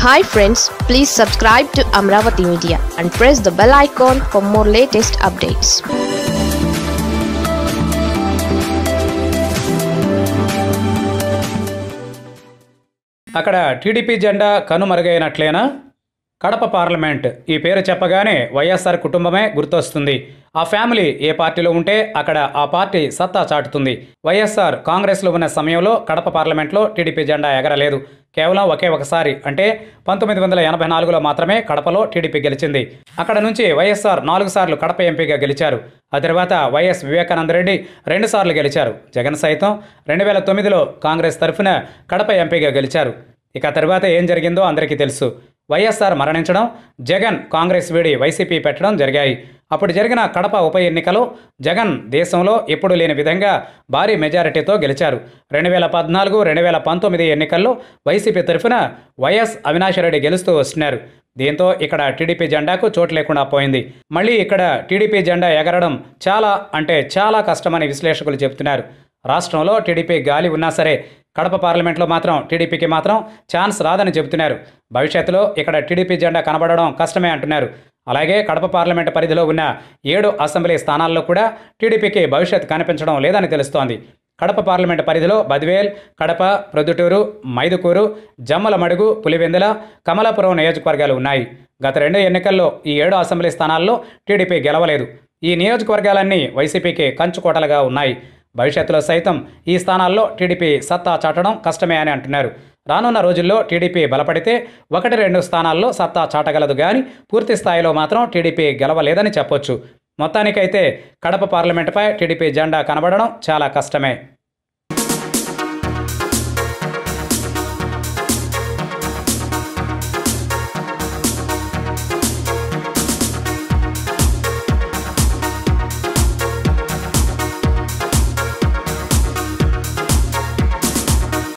hi friends please subscribe to Amaravati media and press the bell icon for more latest updates అక్కడ TDP జెండా కనుమరుగైనట్లేనా Kadapa parliament ఈ పేరు చెప్పగానే వైఎస్ఆర్ కుటుంబమే గుర్తొస్తుంది ఆ ఫ్యామిలీ ఏ పార్టీలో ఉంటే అక్కడ ఆ పార్టీ సత్తా చాటుతుంది వైఎస్ఆర్ కాంగ్రెస్లో ఉన్న సమయంలో కడప పార్లమెంట్లో టీడీపీ జెండా ఎగరలేదు కేవలం ఒకే ఒకసారి అంటే పంతొమ్మిది వందల ఎనభై నాలుగులో మాత్రమే కడపలో టీడీపీ గెలిచింది అక్కడ నుంచి వైఎస్ఆర్ నాలుగు సార్లు కడప ఎంపీగా గెలిచారు ఆ తర్వాత వైఎస్ వివేకానంద రెడ్డి రెండు సార్లు గెలిచారు జగన్ సైతం రెండు వేల తొమ్మిదిలో కాంగ్రెస్ తరఫున కడప ఎంపీగా గెలిచారు ఇక తర్వాత ఏం జరిగిందో అందరికీ తెలుసు వైఎస్ఆర్ మరణించడం జగన్ కాంగ్రెస్ వీడి వైసీపీ పెట్టడం జరిగాయి అప్పుడు జరిగిన కడప ఉప ఎన్నికలో జగన్ దేశంలో ఎప్పుడు లేని విధంగా భారీ మెజారిటీతో గెలిచారు రెండు వేల పద్నాలుగు రెండు వేల పంతొమ్మిది ఎన్నికల్లో వైసీపీ తరఫున వైఎస్ అవినాషరెడ్డి గెలుస్తూ వస్తున్నారు దీంతో ఇక్కడ టీడీపీ జెండాకు చోటు లేకుండా పోయింది మళ్ళీ ఇక్కడ టీడీపీ జెండా ఎగరడం చాలా అంటే చాలా కష్టమని విశ్లేషకులు చెబుతున్నారు రాష్ట్రంలో టీడీపీ గాలి ఉన్నా సరే కడప పార్లమెంట్లో మాత్రం టీడీపీకి మాత్రం ఛాన్స్ రాదని చెబుతున్నారు భవిష్యత్తులో ఇక్కడ టీడీపీ జెండా కనబడడం కష్టమే అంటున్నారు అలాగే కడప పార్లమెంట్ పరిధిలో ఉన్న ఏడు అసెంబ్లీ స్థానాల్లో కూడా టీడీపీకి భవిష్యత్ కనిపించడం లేదని తెలుస్తోంది కడప పార్లమెంట్ పరిధిలో బద్వేల్ కడప ప్రొద్దుటూరు మైదుకూరు జమ్మలమడుగు పులివెందుల కమలాపురం నియోజకవర్గాలు ఉన్నాయి గత రెండు ఎన్నికల్లో ఈ ఏడు అసెంబ్లీ స్థానాల్లో టీడీపీ గెలవలేదు ఈ నియోజకవర్గాలన్నీ వైసీపీకి కంచుకోటలుగా ఉన్నాయి భవిష్యత్తులో సైతం ఈ స్థానాల్లో టీడీపీ సత్తా చాటడం కష్టమే అని అంటున్నారు రానున్న రోజుల్లో టీడీపీ బలపడితే ఒకటి రెండు స్థానాల్లో సత్తా చాటగలదు కానీ పూర్తి స్థాయిలో మాత్రం టీడీపీ గెలవలేదని చెప్పొచ్చు మొత్తానికైతే కడప పార్లమెంటుపై టీడీపీ జెండా కనబడడం చాలా కష్టమే